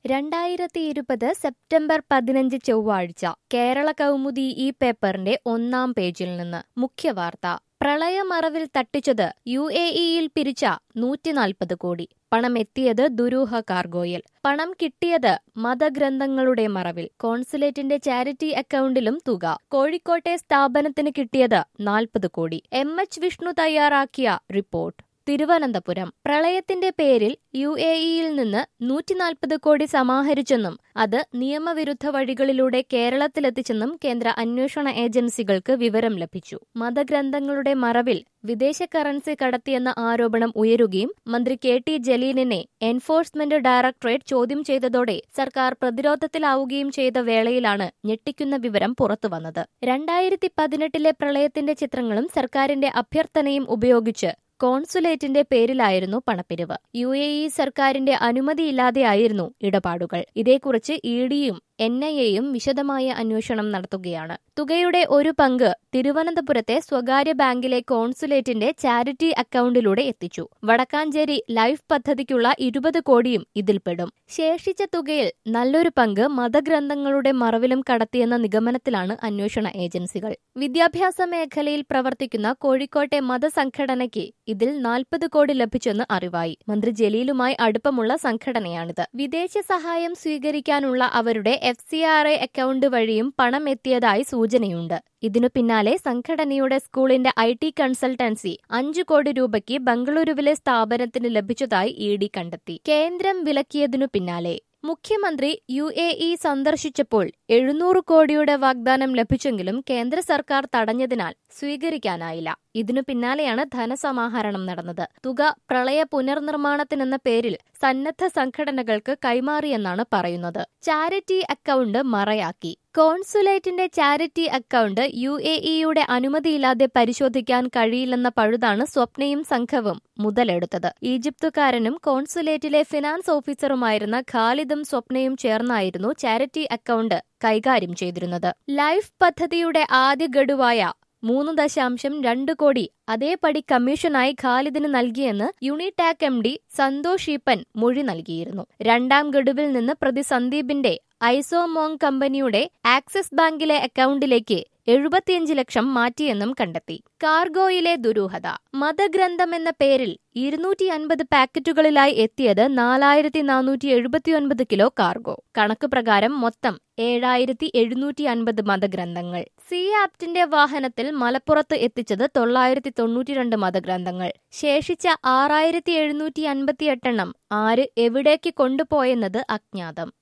രണ്ടായിരത്തി ഇരുപത് സെപ്റ്റംബർ പതിനഞ്ച് ചൊവ്വാഴ്ച കേരള കൗമുദി ഈ പേപ്പറിന്റെ ഒന്നാം പേജിൽ നിന്ന് മുഖ്യവാർത്ത പ്രളയമറവിൽ തട്ടിച്ചത് യു എ ഇയിൽ പിരിച്ച നൂറ്റിനാൽപ്പത് കോടി പണം എത്തിയത് ദുരൂഹ കാർഗോയിൽ പണം കിട്ടിയത് മതഗ്രന്ഥങ്ങളുടെ മറവിൽ കോൺസുലേറ്റിന്റെ ചാരിറ്റി അക്കൗണ്ടിലും തുക കോഴിക്കോട്ടെ സ്ഥാപനത്തിന് കിട്ടിയത് നാൽപ്പത് കോടി എം എച്ച് വിഷ്ണു തയ്യാറാക്കിയ റിപ്പോർട്ട് തിരുവനന്തപുരം പ്രളയത്തിന്റെ പേരിൽ യു എ ഇയിൽ നിന്ന് നൂറ്റിനാൽപ്പത് കോടി സമാഹരിച്ചെന്നും അത് നിയമവിരുദ്ധ വഴികളിലൂടെ കേരളത്തിലെത്തിച്ചെന്നും കേന്ദ്ര അന്വേഷണ ഏജൻസികൾക്ക് വിവരം ലഭിച്ചു മതഗ്രന്ഥങ്ങളുടെ മറവിൽ വിദേശ കറൻസി കടത്തിയെന്ന ആരോപണം ഉയരുകയും മന്ത്രി കെ ടി ജലീലിനെ എൻഫോഴ്സ്മെന്റ് ഡയറക്ടറേറ്റ് ചോദ്യം ചെയ്തതോടെ സർക്കാർ പ്രതിരോധത്തിലാവുകയും ചെയ്ത വേളയിലാണ് ഞെട്ടിക്കുന്ന വിവരം പുറത്തുവന്നത് രണ്ടായിരത്തി പതിനെട്ടിലെ പ്രളയത്തിന്റെ ചിത്രങ്ങളും സർക്കാരിന്റെ അഭ്യർത്ഥനയും ഉപയോഗിച്ച് കോൺസുലേറ്റിന്റെ പേരിലായിരുന്നു പണപ്പിരിവ് യു എ ഇ സർക്കാരിന്റെ അനുമതിയില്ലാതെയായിരുന്നു ഇടപാടുകൾ ഇതേക്കുറിച്ച് ഇ ഡിയും എൻ ഐ എയും വിശദമായ അന്വേഷണം നടത്തുകയാണ് തുകയുടെ ഒരു പങ്ക് തിരുവനന്തപുരത്തെ സ്വകാര്യ ബാങ്കിലെ കോൺസുലേറ്റിന്റെ ചാരിറ്റി അക്കൗണ്ടിലൂടെ എത്തിച്ചു വടക്കാഞ്ചേരി ലൈഫ് പദ്ധതിക്കുള്ള ഇരുപത് കോടിയും ഇതിൽപ്പെടും ശേഷിച്ച തുകയിൽ നല്ലൊരു പങ്ക് മതഗ്രന്ഥങ്ങളുടെ മറവിലും കടത്തിയെന്ന നിഗമനത്തിലാണ് അന്വേഷണ ഏജൻസികൾ വിദ്യാഭ്യാസ മേഖലയിൽ പ്രവർത്തിക്കുന്ന കോഴിക്കോട്ടെ മതസംഘടനയ്ക്ക് ഇതിൽ നാൽപ്പത് കോടി ലഭിച്ചെന്ന് അറിവായി മന്ത്രി ജലീലുമായി അടുപ്പമുള്ള സംഘടനയാണിത് വിദേശ സഹായം സ്വീകരിക്കാനുള്ള അവരുടെ F C R A account വഴിയും പണം എത്തിയതായി സൂചനയുണ്ട് ഇതിനു പിന്നാലെ സംഘടനയുടെ സ്കൂളിന്റെ ഐ ടി കൺസൾട്ടൻസി അഞ്ചു കോടി രൂപയ്ക്ക് ബംഗളൂരുവിലെ സ്ഥാപനത്തിന് ലഭിച്ചതായി ഇ ഡി കണ്ടെത്തി കേന്ദ്രം വിലക്കിയതിനു പിന്നാലെ മുഖ്യമന്ത്രി യു എ ഇ സന്ദർശിച്ചപ്പോൾ എഴുന്നൂറ് കോടിയുടെ വാഗ്ദാനം ലഭിച്ചെങ്കിലും കേന്ദ്ര സർക്കാർ തടഞ്ഞതിനാൽ സ്വീകരിക്കാനായില്ല ഇതിനു പിന്നാലെയാണ് ധനസമാഹരണം നടന്നത് തുക പ്രളയ പുനർനിർമ്മാണത്തിനെന്ന പേരിൽ സന്നദ്ധ സംഘടനകൾക്ക് കൈമാറിയെന്നാണ് പറയുന്നത് ചാരിറ്റി അക്കൗണ്ട് മറയാക്കി കോൺസുലേറ്റിന്റെ ചാരിറ്റി അക്കൗണ്ട് യു എ ഇയുടെ അനുമതിയില്ലാതെ പരിശോധിക്കാൻ കഴിയില്ലെന്ന പഴുതാണ് സ്വപ്നയും സംഘവും മുതലെടുത്തത് ഈജിപ്തുകാരനും കോൺസുലേറ്റിലെ ഫിനാൻസ് ഓഫീസറുമായിരുന്ന ഖാലിദും സ്വപ്നയും ചേർന്നായിരുന്നു ചാരിറ്റി അക്കൗണ്ട് കൈകാര്യം ചെയ്തിരുന്നത് ലൈഫ് പദ്ധതിയുടെ ആദ്യ ഗഡുവായ മൂന്ന് ദശാംശം രണ്ട് കോടി അതേപടി കമ്മീഷനായി ഖാലിദിന് നൽകിയെന്ന് യുണിടാക് എം ഡി സന്തോഷ് ഈപ്പൻ മൊഴി നൽകിയിരുന്നു രണ്ടാം ഗഡുവിൽ നിന്ന് പ്രതി സന്ദീപിന്റെ ഐസോമോങ് കമ്പനിയുടെ ആക്സിസ് ബാങ്കിലെ അക്കൗണ്ടിലേക്ക് എഴുപത്തിയഞ്ച് ലക്ഷം മാറ്റിയെന്നും കണ്ടെത്തി കാർഗോയിലെ ദുരൂഹത മതഗ്രന്ഥം എന്ന പേരിൽ ഇരുന്നൂറ്റി അൻപത് പാക്കറ്റുകളിലായി എത്തിയത് നാലായിരത്തി നാനൂറ്റി എഴുപത്തിയൊൻപത് കിലോ കാർഗോ കണക്ക് പ്രകാരം മൊത്തം ഏഴായിരത്തി എഴുന്നൂറ്റി അൻപത് മതഗ്രന്ഥങ്ങൾ സി ആപ്റ്റിന്റെ വാഹനത്തിൽ മലപ്പുറത്ത് എത്തിച്ചത് തൊള്ളായിരത്തി തൊണ്ണൂറ്റിരണ്ട് മതഗ്രന്ഥങ്ങൾ ശേഷിച്ച ആറായിരത്തി എഴുന്നൂറ്റി അൻപത്തിയെട്ടെണ്ണം ആര് എവിടേക്ക് കൊണ്ടുപോയെന്നത് അജ്ഞാതം